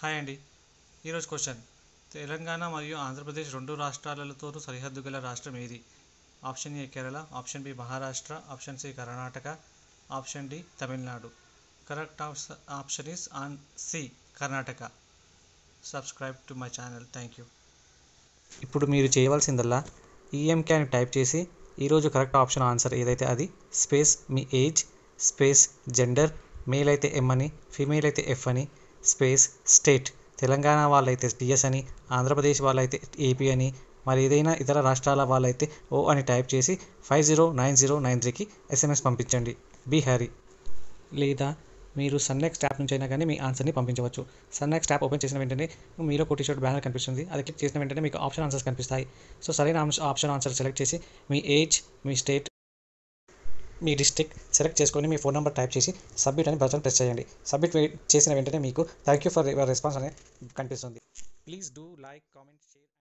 hi అండి ఈరోజు question Telangana మరియు ఆంధ్రప్రదేశ్ రెండు రాష్ట్రాలతోనూ సరిహద్దు గల రాష్ట్రం ఏది option A Kerala option B Maharashtra option C Karnataka option D Tamil Nadu correct option is on C Karnataka subscribe to my channel thank you ఇప్పుడు మీరు చేయవలసిందల్లా ఈఎంకే అని టైప్ చేసి ఈరోజు కరెక్ట్ ఆప్షన్ ఆన్సర్ ఏదైతే అది స్పేస్ మీ ఏజ్ స్పేస్ జెండర్ మేల్ అయితే ఎం అని ఫీమేల్ అయితే ఎఫ్ అని స్పేస్ స్టేట్ తెలంగాణ వాళ్ళైతే డిఎస్ అని ఆంధ్రప్రదేశ్ వాళ్ళైతే ఏపీ అని మరి ఏదైనా ఇతర రాష్ట్రాల వాళ్ళైతే ఓ అని టైప్ చేసి five zero nine zero nine త్రీకి ఎస్ఎంఎస్ పంపించండి బీ హ్యారీ లేదా మీరు సన్నెక్స్ట్ యాప్ నుంచి అయినా కానీ మీ ఆన్సర్ని పంపించవచ్చు సన్నెక్స్ట్ యాప్ ఓపెన్ చేసిన వెంటనే మీలో కొట్టి షర్ట్ బ్యానర్ కనిపిస్తుంది అది క్లిక్ చేసిన వెంటనే మీకు ఆప్షన్ ఆన్సర్స్ కనిపిస్తాయి సో సరైన ఆప్షన్ ఆన్సర్ సెలెక్ట్ చేసి మీ ఏజ్ మీ స్టేట్ మీ డిస్ట్రిక్ట్ సెలెక్ట్ చేసుకొని మీ ఫోన్ నెంబర్ టైప్ చేసి సబ్మిట్ అని బటన్ ప్రెస్ చేయండి సబ్మిట్ చేసిన వెంటనే మీకు thank you for your response అనేది కనిపిస్తుంది please do like comment share